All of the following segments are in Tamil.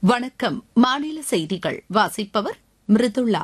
வணக்கம் மாநில செய்திகள் வாசிப்பவர் மிருதுளா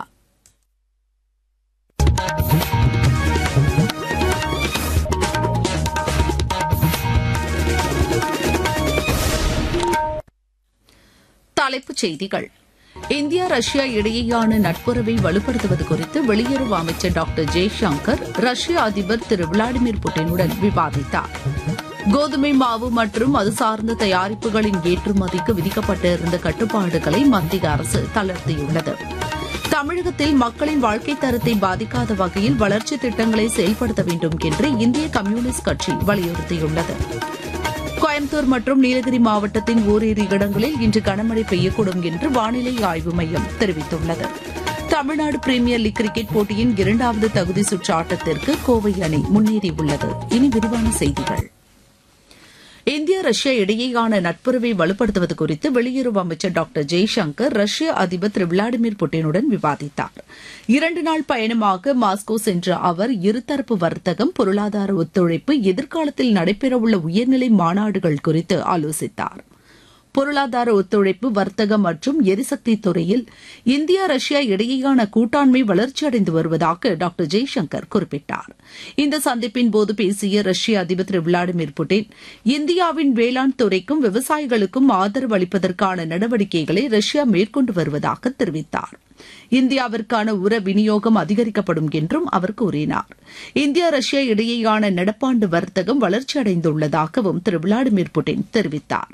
தலைப்புச் செய்திகள் இந்தியா ரஷ்யா இடையேயான நட்புறவை வலுப்படுத்துவது குறித்து வெளியுறவு அமைச்சர் டாக்டர் ஜெய்சங்கர் ரஷ்ய அதிபர் திரு விளாடிமிர் புட்டினுடன் விவாதித்தார் கோதுமை மாவு மற்றும் அது சார்ந்த தயாரிப்புகளின் ஏற்றுமதிக்கு விதிக்கப்பட்டிருந்த கட்டுப்பாடுகளை மத்திய அரசு தளர்த்தியுள்ளது தமிழகத்தில் மக்களின் வாழ்க்கை தரத்தை பாதிக்காத வகையில் வளர்ச்சி திட்டங்களை செயல்படுத்த வேண்டும் என்று இந்திய கம்யூனிஸ்ட் கட்சி வலியுறுத்தியுள்ளது கோயம்புத்தூர் மற்றும் நீலகிரி மாவட்டத்தின் ஓரிரு இடங்களில் இன்று கனமழை பெய்யக்கூடும் என்று வானிலை ஆய்வு மையம் தெரிவித்துள்ளது தமிழ்நாடு பிரீமியர் லீக் கிரிக்கெட் போட்டியின் இரண்டாவது தகுதி சுற்று ஆட்டத்திற்கு கோவை அணி முன்னேறியுள்ளது இனி விரிவான செய்திகள் இந்தியா ரஷ்யா இடையேயான நட்புறவை வலுப்படுத்துவது குறித்து வெளியுறவு அமைச்சர் டாக்டர் ஜெய்சங்கர் ரஷ்ய அதிபர் திரு விளாடிமிர் புட்டினுடன் விவாதித்தார் இரண்டு நாள் பயணமாக மாஸ்கோ சென்ற அவர் இருதரப்பு வர்த்தகம் பொருளாதார ஒத்துழைப்பு எதிர்காலத்தில் நடைபெறவுள்ள உயர்நிலை மாநாடுகள் குறித்து ஆலோசித்தார் பொருளாதார ஒத்துழைப்பு வர்த்தகம் மற்றும் எரிசக்தி துறையில் இந்தியா ரஷ்யா இடையேயான கூட்டாண்மை வளர்ச்சியடைந்து வருவதாக டாக்டர் ஜெய்சங்கர் குறிப்பிட்டார் இந்த சந்திப்பின் போது பேசிய ரஷ்ய அதிபர் திரு விளாடிமிர் புட்டின் இந்தியாவின் வேளாண் துறைக்கும் விவசாயிகளுக்கும் ஆதரவு அளிப்பதற்கான நடவடிக்கைகளை ரஷ்யா மேற்கொண்டு வருவதாக தெரிவித்தார் இந்தியாவிற்கான உர விநியோகம் அதிகரிக்கப்படும் என்றும் அவர் கூறினார் இந்தியா ரஷ்யா இடையேயான நடப்பாண்டு வர்த்தகம் வளர்ச்சியடைந்துள்ளதாகவும் திரு விளாடிமிர் புட்டின் தெரிவித்தார்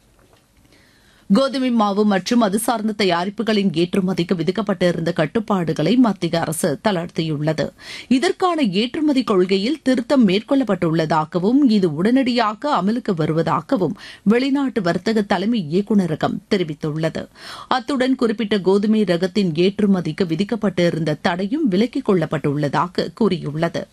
கோதுமை மாவு மற்றும் அது சார்ந்த தயாரிப்புகளின் ஏற்றுமதிக்கு விதிக்கப்பட்டிருந்த கட்டுப்பாடுகளை மத்திய அரசு தளர்த்தியுள்ளது இதற்கான ஏற்றுமதி கொள்கையில் திருத்தம் மேற்கொள்ளப்பட்டுள்ளதாகவும் இது உடனடியாக அமலுக்கு வருவதாகவும் வெளிநாட்டு வர்த்தக தலைமை இயக்குநரகம் தெரிவித்துள்ளது அத்துடன் குறிப்பிட்ட கோதுமை ரகத்தின் ஏற்றுமதிக்கு விதிக்கப்பட்டிருந்த தடையும் விலக்கிக் கொள்ளப்பட்டுள்ளதாக கூறியுள்ளது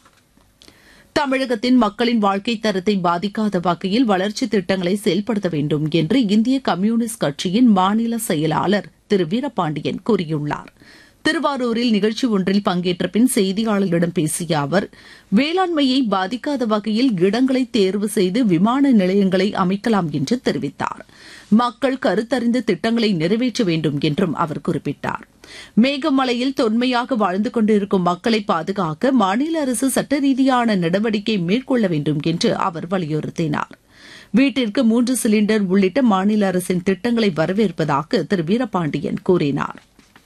தமிழகத்தின் மக்களின் வாழ்க்கை தரத்தை பாதிக்காத வகையில் வளர்ச்சி திட்டங்களை செயல்படுத்த வேண்டும் என்று இந்திய கம்யூனிஸ்ட் கட்சியின் மாநில செயலாளர் திரு வீரபாண்டியன் கூறியுள்ளார் திருவாரூரில் நிகழ்ச்சி ஒன்றில் பங்கேற்ற பின் செய்தியாளர்களிடம் பேசிய அவர் வேளாண்மையை பாதிக்காத வகையில் இடங்களை தேர்வு செய்து விமான நிலையங்களை அமைக்கலாம் என்று தெரிவித்தார் மக்கள் கருத்தறிந்து திட்டங்களை நிறைவேற்ற வேண்டும் என்றும் அவர் குறிப்பிட்டார் மேகமலையில் தொன்மையாக வாழ்ந்து கொண்டிருக்கும் மக்களை பாதுகாக்க மாநில அரசு சட்ட ரீதியான நடவடிக்கை மேற்கொள்ள வேண்டும் என்று அவர் வலியுறுத்தினார் வீட்டிற்கு மூன்று சிலிண்டர் உள்ளிட்ட மாநில அரசின் திட்டங்களை வரவேற்பதாக திரு வீரபாண்டியன் கூறினார்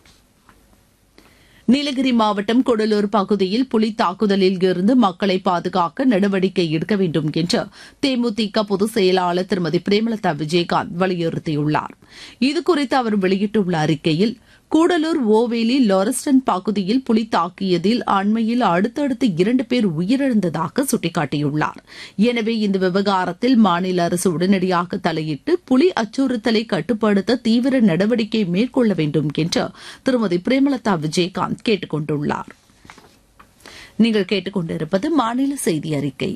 நீலகிரி மாவட்டம் கொடலூர் பகுதியில் புலி தாக்குதலில் இருந்து மக்களை பாதுகாக்க நடவடிக்கை எடுக்க வேண்டும் என்று தேமுதிக பொதுச் செயலாளர் திருமதி பிரேமலதா விஜயகாந்த் வலியுறுத்தியுள்ளார் இதுகுறித்து அவர் வெளியிட்டுள்ள அறிக்கையில் கூடலூர் ஓவேலி லாரஸ்டன் பகுதியில் புலி தாக்கியதில் அண்மையில் அடுத்தடுத்து இரண்டு பேர் உயிரிழந்ததாக சுட்டிக்காட்டியுள்ளார் எனவே இந்த விவகாரத்தில் மாநில அரசு உடனடியாக தலையிட்டு புலி அச்சுறுத்தலை கட்டுப்படுத்த தீவிர நடவடிக்கை மேற்கொள்ள வேண்டும் என்று திருமதி பிரேமலதா விஜயகாந்த் கேட்டுக் கொண்டுள்ளார் நீங்கள் கேட்டுக்கொண்டிருப்பது மாநில செய்தி அறிக்கை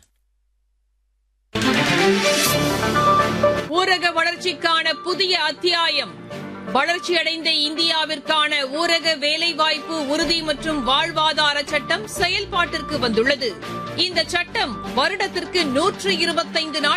ஊரக வளர்ச்சிக்கான புதிய அத்தியாயம் வளர்ச்சியடைந்த இந்தியாவிற்கான ஊரக வேலைவாய்ப்பு உறுதி மற்றும் வாழ்வாதார சட்டம் செயல்பாட்டிற்கு வந்துள்ளது இந்த சட்டம் வருடத்திற்கு நூற்று இருபத்தைந்து நாட்கள்